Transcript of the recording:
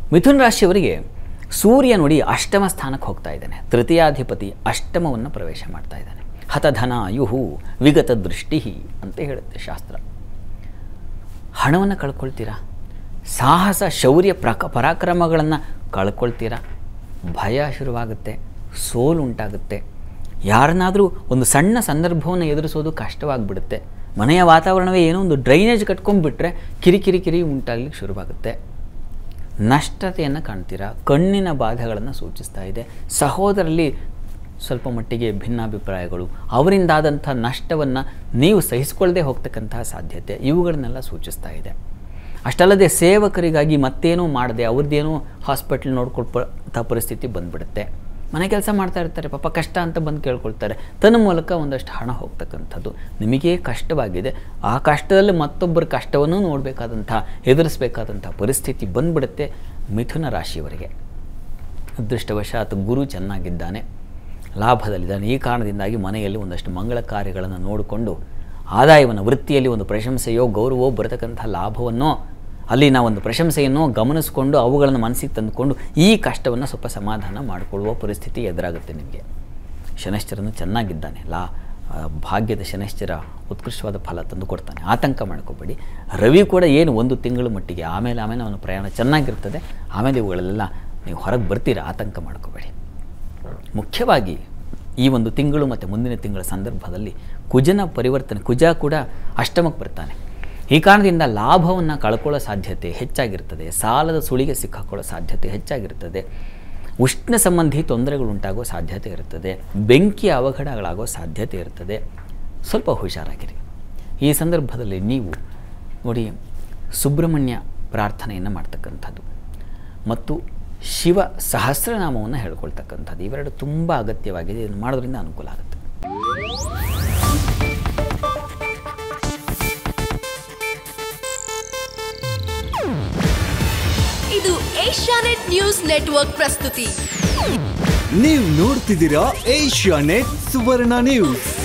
ಮಿಥುನ ರಾಶಿಯವರಿಗೆ ಸೂರ್ಯ ನೋಡಿ ಅಷ್ಟಮ ಸ್ಥಾನಕ್ಕೆ ಹೋಗ್ತಾ ಇದ್ದಾನೆ ತೃತೀಯಾಧಿಪತಿ ಅಷ್ಟಮವನ್ನು ಪ್ರವೇಶ ಮಾಡ್ತಾ ಇದ್ದಾನೆ ಹತಧನ ಯುಹು ವಿಗತ ದೃಷ್ಟಿ ಅಂತ ಹೇಳುತ್ತೆ ಶಾಸ್ತ್ರ ಹಣವನ್ನು ಕಳ್ಕೊಳ್ತೀರಾ ಸಾಹಸ ಶೌರ್ಯ ಪ್ರಕ ಪರಾಕ್ರಮಗಳನ್ನು ಕಳ್ಕೊಳ್ತೀರಾ ಭಯ ಶುರುವಾಗುತ್ತೆ ಸೋಲು ಉಂಟಾಗುತ್ತೆ ಯಾರನ್ನಾದರೂ ಒಂದು ಸಣ್ಣ ಸಂದರ್ಭವನ್ನು ಎದುರಿಸೋದು ಕಷ್ಟವಾಗಿಬಿಡುತ್ತೆ ಮನೆಯ ವಾತಾವರಣವೇ ಏನೋ ಒಂದು ಡ್ರೈನೇಜ್ ಕಟ್ಕೊಂಡ್ಬಿಟ್ರೆ ಕಿರಿಕಿರಿ ಕಿರಿ ಉಂಟಾಗಲಿಕ್ಕೆ ಶುರುವಾಗುತ್ತೆ ನಷ್ಟತೆಯನ್ನು ಕಾಣ್ತೀರಾ ಕಣ್ಣಿನ ಬಾಧೆಗಳನ್ನು ಸೂಚಿಸ್ತಾ ಇದೆ ಸಹೋದರಲ್ಲಿ ಸ್ವಲ್ಪ ಮಟ್ಟಿಗೆ ಭಿನ್ನಾಭಿಪ್ರಾಯಗಳು ಅವರಿಂದಾದಂಥ ನಷ್ಟವನ್ನು ನೀವು ಸಹಿಸಿಕೊಳ್ಳದೆ ಹೋಗ್ತಕ್ಕಂತಹ ಸಾಧ್ಯತೆ ಇವುಗಳನ್ನೆಲ್ಲ ಸೂಚಿಸ್ತಾ ಇದೆ ಅಷ್ಟಲ್ಲದೆ ಸೇವಕರಿಗಾಗಿ ಮತ್ತೇನೋ ಮಾಡದೆ ಅವ್ರದ್ದೇನೋ ಹಾಸ್ಪಿಟ್ಲ್ ನೋಡ್ಕೊಳ್ಪಂಥ ಪರಿಸ್ಥಿತಿ ಬಂದ್ಬಿಡುತ್ತೆ ಮನೆ ಕೆಲಸ ಮಾಡ್ತಾ ಇರ್ತಾರೆ ಪಾಪ ಕಷ್ಟ ಅಂತ ಬಂದು ಕೇಳ್ಕೊಳ್ತಾರೆ ತನ್ನ ಮೂಲಕ ಒಂದಷ್ಟು ಹಣ ಹೋಗ್ತಕ್ಕಂಥದ್ದು ನಿಮಗೇ ಕಷ್ಟವಾಗಿದೆ ಆ ಕಷ್ಟದಲ್ಲಿ ಮತ್ತೊಬ್ಬರ ಕಷ್ಟವನ್ನು ನೋಡಬೇಕಾದಂಥ ಎದುರಿಸಬೇಕಾದಂಥ ಪರಿಸ್ಥಿತಿ ಬಂದ್ಬಿಡುತ್ತೆ ಮಿಥುನ ರಾಶಿಯವರಿಗೆ ಅದೃಷ್ಟವಶಾತ್ ಗುರು ಚೆನ್ನಾಗಿದ್ದಾನೆ ಲಾಭದಲ್ಲಿದ್ದಾನೆ ಈ ಕಾರಣದಿಂದಾಗಿ ಮನೆಯಲ್ಲಿ ಒಂದಷ್ಟು ಮಂಗಳ ಕಾರ್ಯಗಳನ್ನು ನೋಡಿಕೊಂಡು ಆದಾಯವನ್ನು ವೃತ್ತಿಯಲ್ಲಿ ಒಂದು ಪ್ರಶಂಸೆಯೋ ಗೌರವವೋ ಬರತಕ್ಕಂಥ ಲಾಭವನ್ನೋ ಅಲ್ಲಿನ ಒಂದು ಪ್ರಶಂಸೆಯನ್ನು ಗಮನಿಸಿಕೊಂಡು ಅವುಗಳನ್ನು ಮನಸ್ಸಿಗೆ ತಂದುಕೊಂಡು ಈ ಕಷ್ಟವನ್ನು ಸ್ವಲ್ಪ ಸಮಾಧಾನ ಮಾಡಿಕೊಳ್ಳುವ ಪರಿಸ್ಥಿತಿ ಎದುರಾಗುತ್ತೆ ನಿಮಗೆ ಶನೈಶ್ಚರನು ಚೆನ್ನಾಗಿದ್ದಾನೆ ಲಾ ಆ, ಭಾಗ್ಯದ ಶನೈಶ್ಚರ ಉತ್ಕೃಷ್ಟವಾದ ಫಲ ತಂದು ಕೊಡ್ತಾನೆ ಆತಂಕ ಮಾಡ್ಕೋಬೇಡಿ ರವಿ ಕೂಡ ಏನು ಒಂದು ತಿಂಗಳ ಮಟ್ಟಿಗೆ ಆಮೇಲೆ ಆಮೇಲೆ ಅವನ ಪ್ರಯಾಣ ಚೆನ್ನಾಗಿರ್ತದೆ ಆಮೇಲೆ ಇವುಗಳೆಲ್ಲ ನೀವು ಹೊರಗೆ ಬರ್ತೀರಾ ಆತಂಕ ಮಾಡ್ಕೋಬೇಡಿ ಮುಖ್ಯವಾಗಿ ಈ ಒಂದು ತಿಂಗಳು ಮತ್ತು ಮುಂದಿನ ತಿಂಗಳ ಸಂದರ್ಭದಲ್ಲಿ ಕುಜನ ಪರಿವರ್ತನೆ ಕುಜ ಕೂಡ ಅಷ್ಟಮಕ್ಕೆ ಬರ್ತಾನೆ ಈ ಕಾರಣದಿಂದ ಲಾಭವನ್ನು ಕಳ್ಕೊಳ್ಳೋ ಸಾಧ್ಯತೆ ಹೆಚ್ಚಾಗಿರ್ತದೆ ಸಾಲದ ಸುಳಿಗೆ ಸಿಕ್ಕಾಕೊಳ್ಳೋ ಸಾಧ್ಯತೆ ಹೆಚ್ಚಾಗಿರ್ತದೆ ಉಷ್ಣ ಸಂಬಂಧಿ ತೊಂದರೆಗಳು ಉಂಟಾಗೋ ಸಾಧ್ಯತೆ ಇರ್ತದೆ ಬೆಂಕಿ ಅವಘಡಗಳಾಗೋ ಸಾಧ್ಯತೆ ಇರ್ತದೆ ಸ್ವಲ್ಪ ಹುಷಾರಾಗಿರಿ ಈ ಸಂದರ್ಭದಲ್ಲಿ ನೀವು ನೋಡಿ ಸುಬ್ರಹ್ಮಣ್ಯ ಪ್ರಾರ್ಥನೆಯನ್ನು ಮಾಡ್ತಕ್ಕಂಥದ್ದು ಮತ್ತು ಶಿವ ಸಹಸ್ರನಾಮವನ್ನು ಹೇಳ್ಕೊಳ್ತಕ್ಕಂಥದ್ದು ಇವೆರಡು ತುಂಬ ಅಗತ್ಯವಾಗಿದೆ ಇದನ್ನು ಮಾಡೋದ್ರಿಂದ ಅನುಕೂಲ ಆಗುತ್ತೆ ಇದು ಏಷ್ಯಾನೆಟ್ ನ್ಯೂಸ್ ನೆಟ್ವರ್ಕ್ ಪ್ರಸ್ತುತಿ ನೀವು ನೋಡ್ತಿದ್ದೀರಾ ಏಷ್ಯಾ ನೆಟ್ ಸುವರ್ಣ ನ್ಯೂಸ್